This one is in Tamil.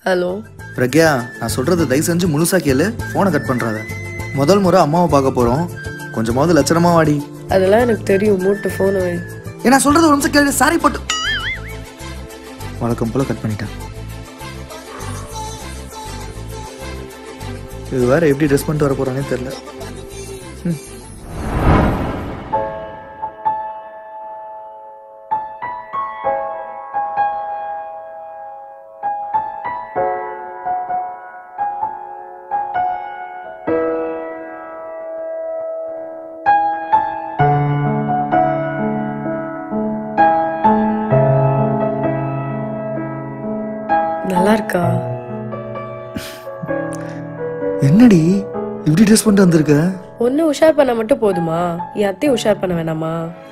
ஹலோ பிரக்யா நான் சொல்றது தயவு செஞ்சு முழுசா கேளு ஃபோனை கட் பண்றாத முதல் முறை அம்மாவை பார்க்க போறோம் கொஞ்சமாவது லட்சணமா வாடி அதெல்லாம் எனக்கு தெரியும் மூட்டு ஃபோன் வை ஏ நான் சொல்றது ஒரு நிமிஷம் கேளு சாரி போட்டு வழக்கம் போல கட் பண்ணிட்டேன் இது வேற எப்படி ட்ரெஸ் பண்ணிட்டு வர போறானே தெரியல ம். நல்லா இருக்கா என்னடி இப்படி ட்ரெஸ் பண்ணிட்டு வந்திருக்க ஒன்று உஷார் பண்ண மட்டும் போதுமா என் அத்தையும் உஷார் பண்ண வேணாமா